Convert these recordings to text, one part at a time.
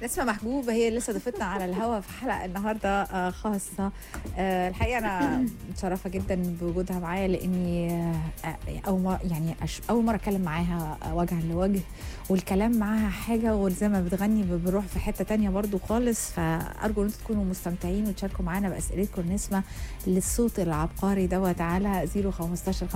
نسمة محجوب هي لسه ضيفتنا على الهوا في حلقة النهاردة آه، خاصة آه، الحقيقة أنا متشرفة جدا بوجودها معايا لأني آه، أول مرة يعني أش- أول مرة أتكلم معاها آه، وجها لوجه والكلام معاها حاجة وزي ما بتغني بنروح في حتة تانية برضو خالص فأرجو أن انتم تكونوا مستمتعين وتشاركوا معانا بأسئلتكم نسمة للصوت العبقري دوت على 015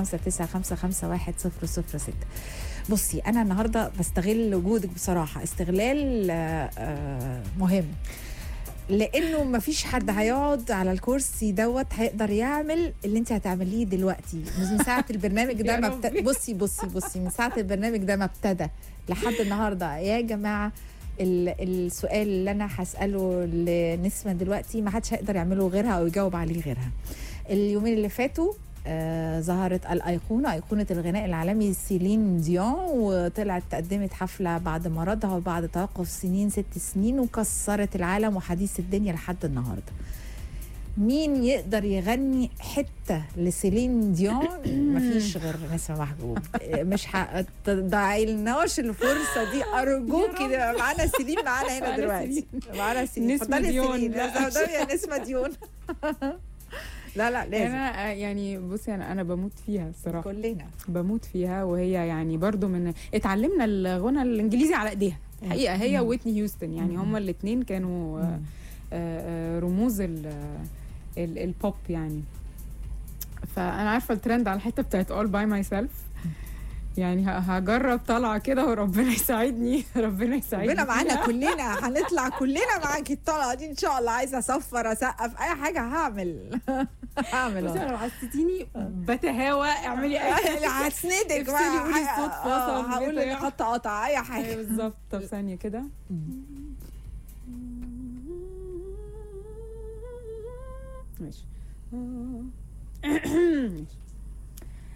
59 100 بصي انا النهارده بستغل وجودك بصراحه استغلال آه، آه، مهم لانه مفيش حد هيقعد على الكرسي دوت هيقدر يعمل اللي انت هتعمليه دلوقتي من ساعه البرنامج ده يا ما ربي. بت... بصي بصي بصي من ساعه البرنامج ده ما ابتدى لحد النهارده يا جماعه ال- السؤال اللي انا هساله لنسمه دلوقتي ما حدش هيقدر يعمله غيرها او يجاوب عليه غيرها اليومين اللي فاتوا آه ظهرت الأيقونة أيقونة الغناء العالمي سيلين ديون وطلعت قدمت حفلة بعد مرضها وبعد توقف سنين ست سنين وكسرت العالم وحديث الدنيا لحد النهاردة مين يقدر يغني حتة لسيلين ديون مفيش غير نسمة محجوب آه، مش هتضيعي لناش الفرصة دي أرجوكي ده معانا سيلين معانا هنا معانا دلوقتي معانا سيلين نسمة اتفضلي يا ديون، سيلين لا. اتفضلي يا نسمة ديون لا لا لازم انا آه، يعني بصي انا انا بموت فيها الصراحه كلنا بموت فيها وهي يعني برضو من اتعلمنا الغنى الانجليزي على ايديها حقيقه هي مم. ويتني هيوستن يعني مم. هما الاثنين كانوا آه، مم. آه، آه، رموز ال ال- البوب يعني فانا عارفه الترند على الحته بتاعت all by myself يعني ه- هجرب طلعه كده وربنا يساعدني ربنا يساعدني ربنا معانا فيها. كلنا هنطلع كلنا معاكي الطلعه دي ان شاء الله عايزه اصفر اسقف اي حاجه هعمل هعمل بصي والله. لو حسيتيني بتهاوى اعملي اي حاجه هسندك افصلي بقى قولي الصوت آه، فصل هقول لك بتاع. خط قطع اي أيوة حاجه بالظبط طب ثانيه كده ماشي ماشي